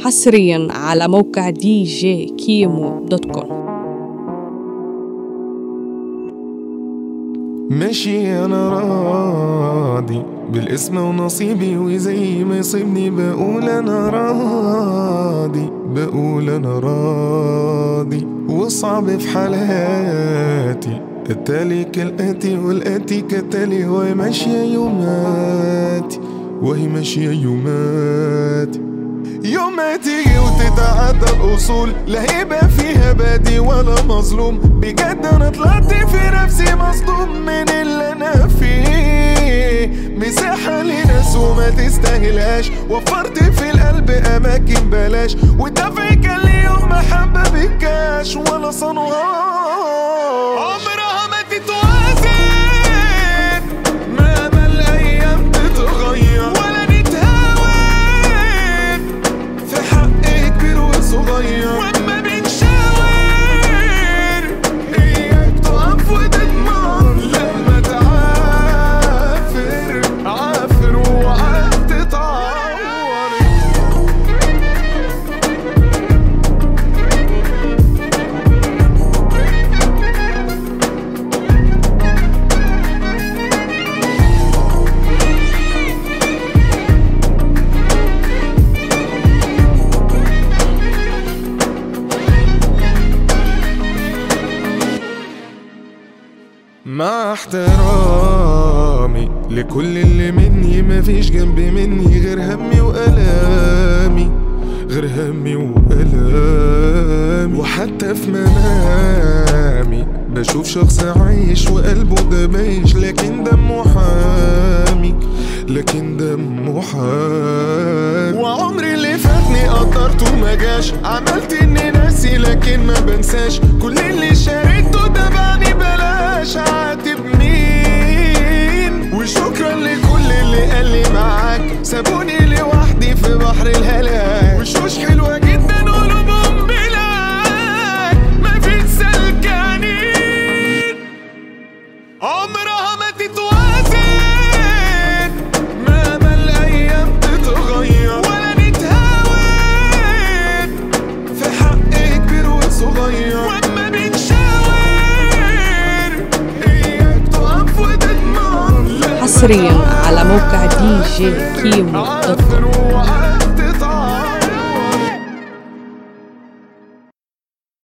حصريا على موقع دي جي كيمو دوت كوم ماشي انا راضي بالاسم ونصيبي وزي ما يصيبني بقول انا راضي بقول انا راضي وصعب في حالاتي التالي كالاتي والاتي كالتالي وهي ماشية يوماتي وهي ماشية يوماتي يوم ما تيجي وتتعدى الأصول لا هيبقى فيها بادي ولا مظلوم بجد أنا طلعت في نفسي مصدوم من اللي أنا فيه مساحة لناس وما تستاهلهاش وفرت في القلب أماكن بلاش ودفع كان لي يوم محبة بالكاش ولا صنوهاش عمرها ما تتوازن مهما الأيام تتغير ولا نتهاون في حق كبير وصغير واما بنشاور اياك تقف وتدمر لما تعافر عافر وعاف تتعور مع احترامي لكل اللي مني مفيش جنبي مني غير همي وألامي غير همي وألامي وحتى في منامي بشوف شخص عايش وقلبه ده بايش لكن دمه حامي لكن دمه حامي وعمري اللي فاتني قدرته ما جاش عملت اني ناسي لكن ما بنساش كل اللي شاركته ده بعني بلاش عاتب مين وشكرا لكل اللي قال لي معاك سابوني لوحدي في بحر الهلاك وشوش حلوة جدا قلوبهم بلاك ما في سلكانين عمرها ما تتوازن مهما الايام تتغير ولا نتهاون في حق كبير وصغير واما بنشاور اياك تقف وتدمر لما حصريا على موقع دي جي كيمو دوت كوم عافر وعافر